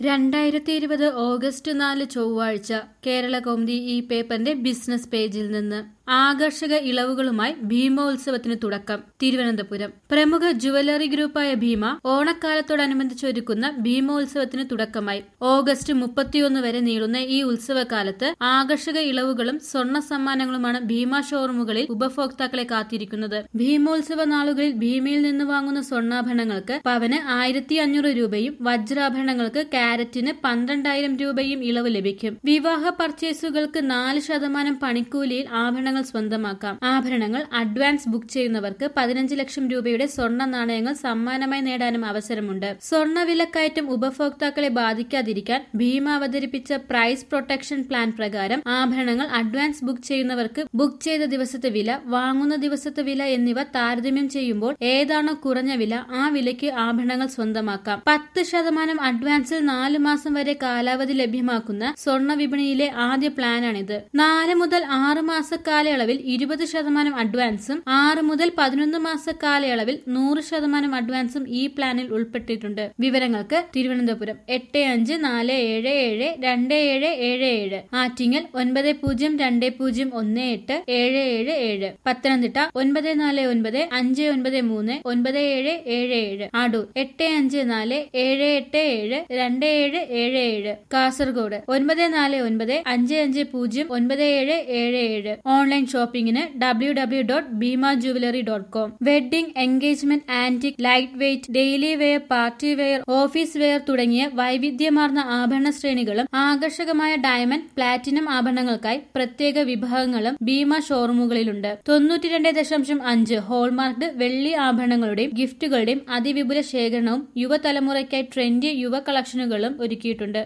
രണ്ടായിരത്തി ഇരുപത് ഓഗസ്റ്റ് നാല് ചൊവ്വാഴ്ച കേരള കൗമുദി ഈ പേപ്പറിന്റെ ബിസിനസ് പേജിൽ നിന്ന് ആകർഷക ഇളവുകളുമായി ഭീമോത്സവത്തിന് തുടക്കം തിരുവനന്തപുരം പ്രമുഖ ജുവലറി ഗ്രൂപ്പായ ഭീമ ഓണക്കാലത്തോടനുബന്ധിച്ച് ഒരുക്കുന്ന ഭീമോത്സവത്തിന് തുടക്കമായി ഓഗസ്റ്റ് മുപ്പത്തിയൊന്ന് വരെ നീളുന്ന ഈ ഉത്സവകാലത്ത് ആകർഷക ഇളവുകളും സ്വർണ്ണ സമ്മാനങ്ങളുമാണ് ഭീമ ഷോറൂമുകളിൽ ഉപഭോക്താക്കളെ കാത്തിരിക്കുന്നത് ഭീമോത്സവ നാളുകളിൽ ഭീമയിൽ നിന്ന് വാങ്ങുന്ന സ്വർണ്ണാഭരണങ്ങൾക്ക് പവന് ആയിരത്തി അഞ്ഞൂറ് രൂപയും വജ്രാഭരണങ്ങൾക്ക് കാരറ്റിന് പന്ത്രണ്ടായിരം രൂപയും ഇളവ് ലഭിക്കും വിവാഹ പർച്ചേസുകൾക്ക് നാല് ശതമാനം പണിക്കൂലിയിൽ ആഭരണങ്ങൾ സ്വന്തമാക്കാം ആഭരണങ്ങൾ അഡ്വാൻസ് ബുക്ക് ചെയ്യുന്നവർക്ക് പതിനഞ്ച് ലക്ഷം രൂപയുടെ സ്വർണ്ണ നാണയങ്ങൾ സമ്മാനമായി നേടാനും അവസരമുണ്ട് സ്വർണ്ണ വിലക്കയറ്റം ഉപഭോക്താക്കളെ ബാധിക്കാതിരിക്കാൻ ഭീമ അവതരിപ്പിച്ച പ്രൈസ് പ്രൊട്ടക്ഷൻ പ്ലാൻ പ്രകാരം ആഭരണങ്ങൾ അഡ്വാൻസ് ബുക്ക് ചെയ്യുന്നവർക്ക് ബുക്ക് ചെയ്ത ദിവസത്തെ വില വാങ്ങുന്ന ദിവസത്തെ വില എന്നിവ താരതമ്യം ചെയ്യുമ്പോൾ ഏതാണോ കുറഞ്ഞ വില ആ വിലയ്ക്ക് ആഭരണങ്ങൾ സ്വന്തമാക്കാം പത്ത് ശതമാനം അഡ്വാൻസിൽ നാല് മാസം വരെ കാലാവധി ലഭ്യമാക്കുന്ന സ്വർണ്ണ വിപണിയിലെ ആദ്യ പ്ലാനാണിത് നാല് മുതൽ ആറ് മാസ കാലയളവിൽ ഇരുപത് ശതമാനം അഡ്വാൻസും ആറ് മുതൽ പതിനൊന്ന് മാസ കാലയളവിൽ നൂറ് ശതമാനം അഡ്വാൻസും ഈ പ്ലാനിൽ ഉൾപ്പെട്ടിട്ടുണ്ട് വിവരങ്ങൾക്ക് തിരുവനന്തപുരം എട്ട് അഞ്ച് നാല് ഏഴ് ഏഴ് രണ്ട് ഏഴ് ഏഴ് ഏഴ് ആറ്റിങ്ങൽ ഒൻപത് പൂജ്യം രണ്ട് പൂജ്യം ഒന്ന് എട്ട് ഏഴ് ഏഴ് ഏഴ് പത്തനംതിട്ട ഒൻപത് നാല് ഒൻപത് അഞ്ച് ഒൻപത് മൂന്ന് ഒൻപത് ഏഴ് ഏഴ് ഏഴ് അടൂർ എട്ട് അഞ്ച് നാല് ഏഴ് എട്ട് ഏഴ് രണ്ട് ഏഴ് ഏഴ് ഏഴ് കാസർഗോഡ് ഒൻപത് നാല് ഒൻപത് അഞ്ച് അഞ്ച് പൂജ്യം ഒൻപത് ഏഴ് ഏഴ് ഏഴ് ഓൺലൈൻ ഷോപ്പിംഗിന് W W dot Bhima jewellery dot com wedding engagement antique light weight daily wear party wear office wear തുടങ്ങിയ വൈവിധ്യമാർന്ന ആഭരണ ശ്രേണികളും ആകർഷകമായ ഡയമണ്ട് പ്ലാറ്റിനം ആഭരണങ്ങൾക്കായി പ്രത്യേക വിഭാഗങ്ങളും ഭീമ ഷോറൂമുകളിലുണ്ട് തൊണ്ണൂറ്റിരണ്ട് ദശാംശം അഞ്ച് ഹോൾമാർക്ക്ഡ് വെള്ളി ആഭരണങ്ങളുടെയും ഗിഫ്റ്റുകളുടെയും അതിവിപുല ശേഖരണവും യുവതലമുറയ്ക്കായി ട്രെൻഡി യുവ കളക്ഷനുകളും ഒരുക്കിയിട്ടുണ്ട്